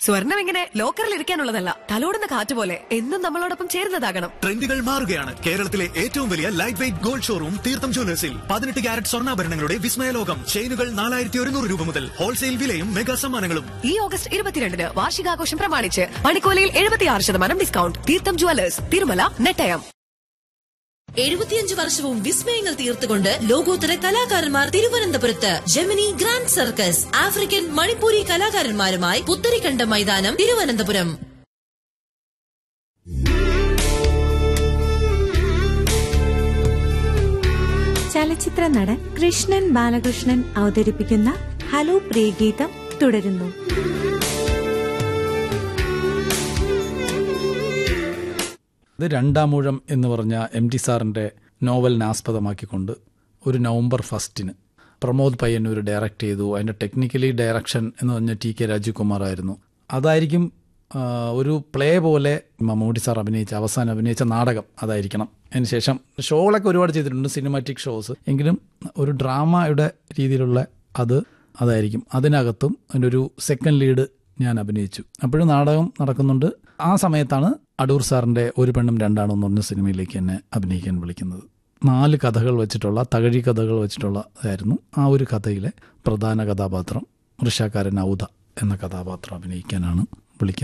സ്വർണം ഇങ്ങനെ ലോക്കറിൽ ഇരിക്കാനുള്ളതല്ല തലോടുന്ന കാറ്റ് പോലെ എന്നും നമ്മളോടൊപ്പം ചേരുന്നതാകണം ട്രെൻഡുകൾ മാറുകയാണ് കേരളത്തിലെ ഏറ്റവും വലിയ ലൈറ്റ് വെയിറ്റ് ഗോൾഡ് ഷോറൂം തീർത്ഥം ജ്വല്ലേഴ്സിൽ പതിനെട്ട് ക്യാരറ്റ് സ്വർണ്ണാഭരണങ്ങളുടെ വിസ്മയലോകം ചെയിനുകൾ നാലായിരത്തി ഒരുന്നൂറ് രൂപ മുതൽ ഹോൾസെയിൽ വിലയും മെഗാ സമ്മാനങ്ങളും ഈ ഓഗസ്റ്റ് ഇരുപത്തിരണ്ടിന് വാർഷികാഘോഷം പ്രമാണിച്ച് പണിക്കോലയിൽ എഴുപത്തിയാറ് ശതമാനം ഡിസ്കൗണ്ട് തീർത്ഥം ജുവലേഴ്സ് തിരുമല നെട്ടയം എഴുപത്തിയഞ്ച് വർഷവും വിസ്മയങ്ങൾ തീർത്തുകൊണ്ട് ലോകോത്തര കലാകാരന്മാർ തിരുവനന്തപുരത്ത് Gemini grand circus African Manipuri കലാകാരന്മാരുമായി പുത്തരിക്കണ്ട മൈതാനം തിരുവനന്തപുരം ചലച്ചിത്ര നടൻ കൃഷ്ണൻ ബാലകൃഷ്ണൻ അവതരിപ്പിക്കുന്ന ഹലോ പ്രിയഗീതം തുടരുന്നു ഇത് രണ്ടാമൂഴം എന്ന് പറഞ്ഞ എം ടി സാറിൻ്റെ നോവലിനെ ആസ്പദമാക്കിക്കൊണ്ട് ഒരു നവംബർ ഫസ്റ്റിന് പ്രമോദ് പയ്യന്നൂർ ഡയറക്റ്റ് ചെയ്തു അതിൻ്റെ ടെക്നിക്കലി ഡയറക്ഷൻ എന്ന് പറഞ്ഞ ടി കെ രാജീവ്കുമാർ ആയിരുന്നു അതായിരിക്കും ആ, ഒരു പ്ലേ പോലെ മമ്മൂട്ടി സാർ അഭിനയിച്ച അവസാനം അഭിനയിച്ച നാടകം അതായിരിക്കണം അതിനുശേഷം ഷോകളൊക്കെ ഒരുപാട് ചെയ്തിട്ടുണ്ട് സിനിമാറ്റിക് ഷോസ് എങ്കിലും ഒരു ഡ്രാമയുടെ രീതിയിലുള്ള അത് അതായിരിക്കും അതിനകത്തും അതിൻ്റെ ഒരു സെക്കൻഡ് ലീഡ് ഞാൻ അഭിനയിച്ചു അപ്പോഴും നാടകം നടക്കുന്നുണ്ട് ആ സമയത്താണ് അടൂർ സാറിൻ്റെ ഒരു പെണ്ണും രണ്ടാണും എന്ന് പറഞ്ഞ സിനിമയിലേക്ക് എന്നെ അഭിനയിക്കാൻ വിളിക്കുന്നത് നാല് കഥകൾ വെച്ചിട്ടുള്ള തകഴി കഥകൾ വെച്ചിട്ടുള്ള ആയിരുന്നു ആ ഒരു കഥയിലെ പ്രധാന കഥാപാത്രം വൃഷാക്കാരൻ ഔദ എന്ന കഥാപാത്രം അഭിനയിക്കാനാണ്